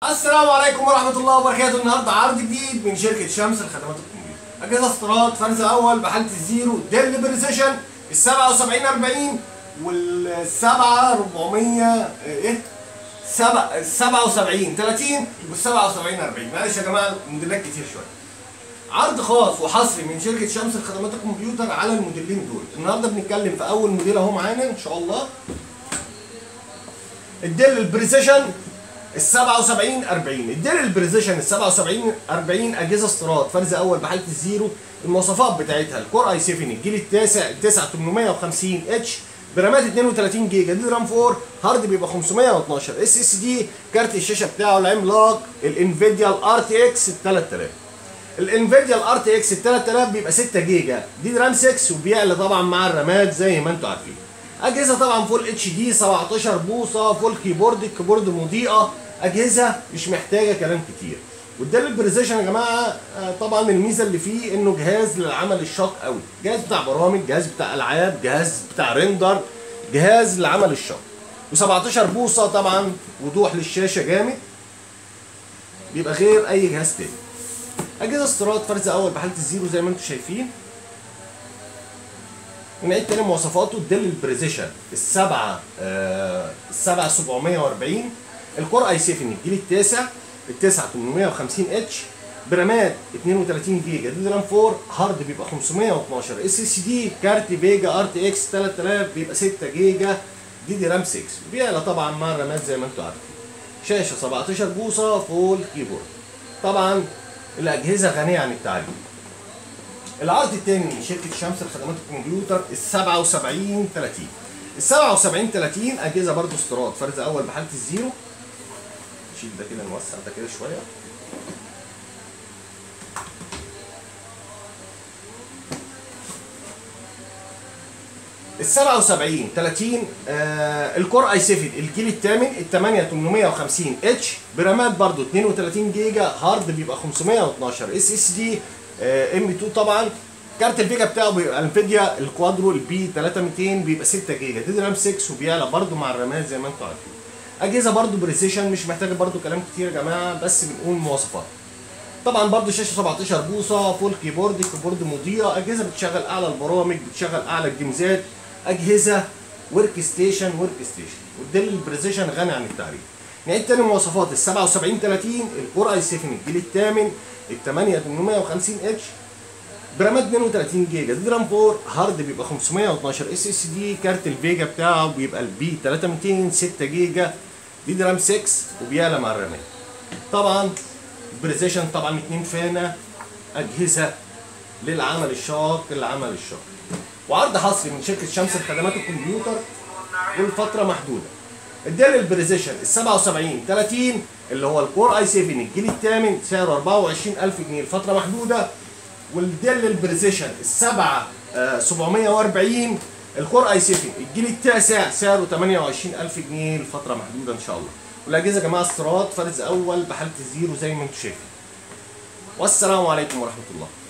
السلام عليكم ورحمة الله وبركاته النهارده عرض جديد من شركة شمس الخدمات الكمبيوتر أجهزة استيراد فرز أول بحالة الزيرو ديل بريسيشن ال 7740 وال 7400 إيه؟ سبع- ال 77 30 وال 77 40 معلش يا جماعة موديلات كتير شوية عرض خاص وحصري من شركة شمس الخدمات الكمبيوتر على الموديلين دول النهارده بنتكلم في أول موديل أهو معانا إن شاء الله الديل البريسيشن ال 77 40 الديل البريسيشن ال 77 40 اجهزه استيراد فرز اول بحاله الزيرو المواصفات بتاعتها الكور اي 7 الجيل التاسع 9850 اتش برامات 32 جيجا دي رام 4 هارد بيبقى 512 اس اس دي كارت الشاشه بتاعه العملاق الانفيديا الار تي اكس 3000 الانفيديا الار تي اكس 3000 بيبقى 6 جيجا دي رام 6 وبيعلى طبعا مع الرامات زي ما انتم عارفين اجهزه طبعا فول اتش دي 17 بوصه فول كيبورد الكيبورد مضيئه اجهزه مش محتاجه كلام كتير والديل البريزيشن يا جماعه آه، طبعا الميزه اللي فيه انه جهاز للعمل الشاق قوي جهاز بتاع برامج جهاز بتاع العاب جهاز بتاع ريندر جهاز للعمل الشاق و17 بوصه طبعا وضوح للشاشه جامد بيبقى غير اي جهاز تاني اجهزه استيراد فرز اول بحاله الزيرو زي ما انتم شايفين ونعيد تاني مواصفاته الديل البريزيشن السبعة آه السبعة 740 الكور اي 7 الجيل التاسع التاسع 850 اتش برامات 32 جيجا دي رام 4 هارد بيبقى 512 اس اس دي كارت فيجا ار تي اكس 3000 بيبقى 6 جيجا دي دي رام 6 بيعلى طبعا مع الرامات زي ما انتم عارفين شاشه 17 بوصه فول كيبورد طبعا الاجهزه غنيه عن التعريف العرض الثاني من شركه شمس الخدمات الكمبيوتر ال 77 30 ال 77 30 اجهزه برضو استيراد فرز اول بحاله الزيرو نشيل ده كده نوسع ده كده شويه ال 77 30 آه الكور اي 7 الجيل الثامن ال 8 850 اتش برامات برضو 32 جيجا هارد بيبقى 512 اس اس دي ام 2 طبعا كارت الفيجا بتاعه بيبقى انفيديا الكوادرو البي 3200 بيبقى 6 جيجا دي رام 6 وبيعلى برضو مع الرامات زي ما انتم عارفين اجهزه برضو بريسيشن مش محتاجه برضو كلام كتير يا جماعه بس بنقول مواصفات طبعا برضو شاشه 17 بوصه فول كيبورد كيبورد مضيئه اجهزه بتشغل اعلى البرامج بتشغل اعلى الجيمزات اجهزه ورك ستيشن ورك ستيشن والديل البريسيشن غني عن التعريف نعيد تاني مواصفات ال 77 30 الكور اي 7 الجيل الثامن ال 8 850 اتش برامات 32 جيجا دي رام 4 هارد بيبقى 512 اس اس دي كارت الفيجا بتاعه بيبقى البي 3200 6 جيجا دي, دي رام 6 وبيعلى مع الرامات طبعا بريسيشن طبعا 2 فانا اجهزه للعمل الشاق للعمل الشاق وعرض حصري من شركه شمس الخدمات الكمبيوتر والفتره محدوده الديل البريزيشن ال 77 30 اللي هو الكور اي 7 الجيل الثامن سعره 24000 جنيه لفتره محدوده والديل البريزيشن السبعة آه 740 الكور اي 7 الجيل التاسع سعره 28000 جنيه لفتره محدوده ان شاء الله والاجهزه يا جماعه استيراد فرز اول بحاله الزيرو زي ما انتم شايفين والسلام عليكم ورحمه الله